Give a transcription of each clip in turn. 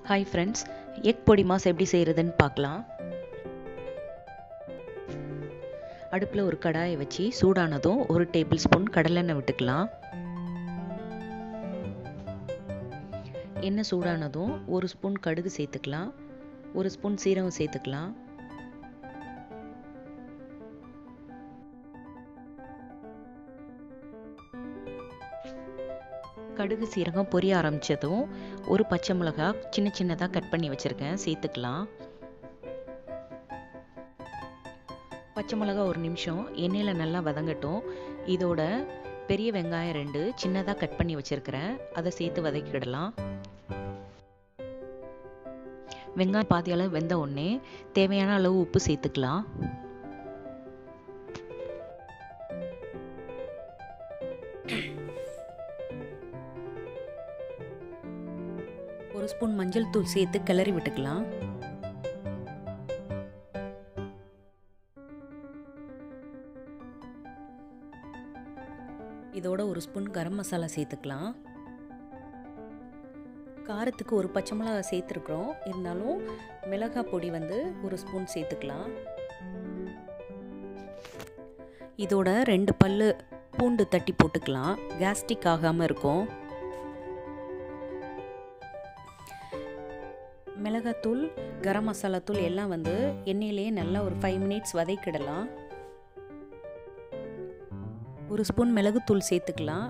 hi friends egg பொடி மாஸ் எப்படி செய்கிறதுன்னு பார்க்கலாம் அடுப்பில் ஒரு கடாயை வச்சு சூடானதும் ஒரு டேபிள் ஸ்பூன் கடலெண்ணெய் விட்டுக்கலாம் எண்ணெய் சூடானதும் ஒரு ஸ்பூன் கடுகு சேர்த்துக்கலாம் ஒரு ஸ்பூன் சீரகம் சேர்த்துக்கலாம் கடுகு சீரகம் பொரிய ஆரம்பித்ததும் ஒரு பச்சை மிளகா சின்ன சின்னதாக கட் பண்ணி வச்சுருக்கேன் சேர்த்துக்கலாம் பச்சை மிளகா ஒரு நிமிஷம் எண்ணெயில் நல்லா வதங்கட்டும் இதோட பெரிய வெங்காயம் ரெண்டு சின்னதாக கட் பண்ணி வச்சுருக்கிறேன் அதை சேர்த்து வதக்கிடலாம் வெங்காயம் பாதி அளவு வெந்த உடனே தேவையான அளவு உப்பு சேர்த்துக்கலாம் ஒரு ஸ்பூன் மஞ்சள் தூள் சேர்த்து கிளறி விட்டுக்கலாம் இதோட ஒரு ஸ்பூன் கரம் மசாலா சேர்த்துக்கலாம் காரத்துக்கு ஒரு பச்சை மிளகா சேர்த்துருக்குறோம் இருந்தாலும் மிளகாய் பொடி வந்து ஒரு ஸ்பூன் சேர்த்துக்கலாம் இதோட ரெண்டு பல்லு பூண்டு தட்டி போட்டுக்கலாம் கேஸ்டிக் ஆகாமல் இருக்கும் மிளகாத்தூள் கரம் மசாலா தூள் எல்லாம் வந்து எண்ணெயிலேயே நல்லா ஒரு ஃபைவ் மினிட்ஸ் வதக்கிடலாம் ஒரு ஸ்பூன் மிளகுத்தூள் சேர்த்துக்கலாம்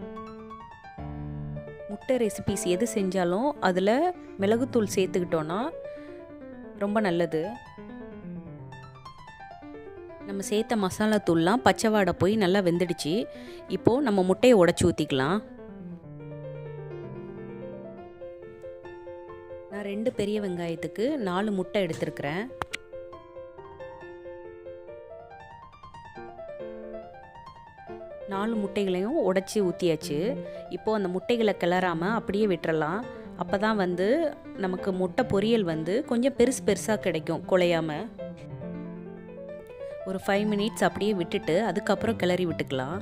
முட்டை ரெசிபிஸ் எது செஞ்சாலும் அதில் மிளகுத்தூள் சேர்த்துக்கிட்டோன்னா ரொம்ப நல்லது நம்ம சேர்த்த மசாலா தூள்லாம் பச்சை வாடை போய் நல்லா வெந்துடுச்சு இப்போது நம்ம முட்டையை உடச்சி ஊற்றிக்கலாம் நான் ரெண்டு பெரிய வெங்காயத்துக்கு நாலு முட்டை எடுத்திருக்கிறேன் நாலு முட்டைகளையும் உடச்சி ஊற்றியாச்சு இப்போது அந்த முட்டைகளை கிளறாமல் அப்படியே விட்டுறலாம் அப்போ தான் வந்து நமக்கு முட்டை பொரியல் வந்து கொஞ்சம் பெருசு பெருசாக கிடைக்கும் குலையாமல் ஒரு ஃபைவ் மினிட்ஸ் அப்படியே விட்டுட்டு அதுக்கப்புறம் கிளறி விட்டுக்கலாம்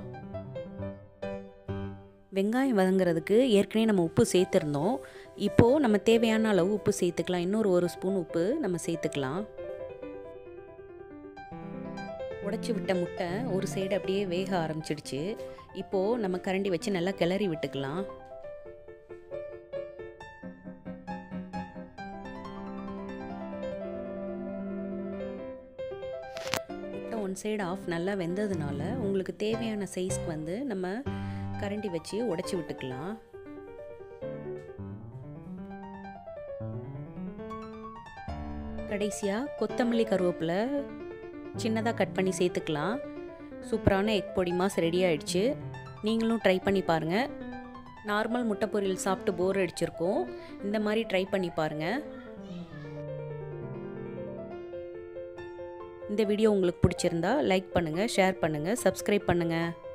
வெங்காயம் வதங்குறதுக்கு ஏற்கனவே நம்ம உப்பு சேர்த்துருந்தோம் இப்போது நம்ம தேவையான அளவு உப்பு சேர்த்துக்கலாம் இன்னொரு ஒரு ஸ்பூன் உப்பு நம்ம சேர்த்துக்கலாம் உடச்சி விட்ட முட்டை ஒரு சைடு அப்படியே வேக ஆரம்பிச்சிடுச்சு இப்போது நம்ம கரண்டி வச்சு நல்லா கிளறி விட்டுக்கலாம் முட்டை ஒன் சைடு ஆஃப் நல்லா வெந்ததுனால உங்களுக்கு தேவையான சைஸ்க்கு வந்து நம்ம கரண்டி வச்சு உடச்சி விட்டுக்கலாம் கடைசியாக கொத்தமல்லி கருவேப்பிலை சின்னதாக கட் பண்ணி சேர்த்துக்கலாம் சூப்பரான எக் பொடி மாஸ் ரெடி ஆயிடுச்சு நீங்களும் ட்ரை பண்ணி பாருங்கள் நார்மல் முட்டை பொரியல் சாப்பிட்டு போர் அடிச்சிருக்கோம் இந்த மாதிரி ட்ரை பண்ணி பாருங்கள் இந்த வீடியோ உங்களுக்கு பிடிச்சிருந்தா லைக் பண்ணுங்கள் ஷேர் பண்ணுங்கள் சப்ஸ்கிரைப் பண்ணுங்கள்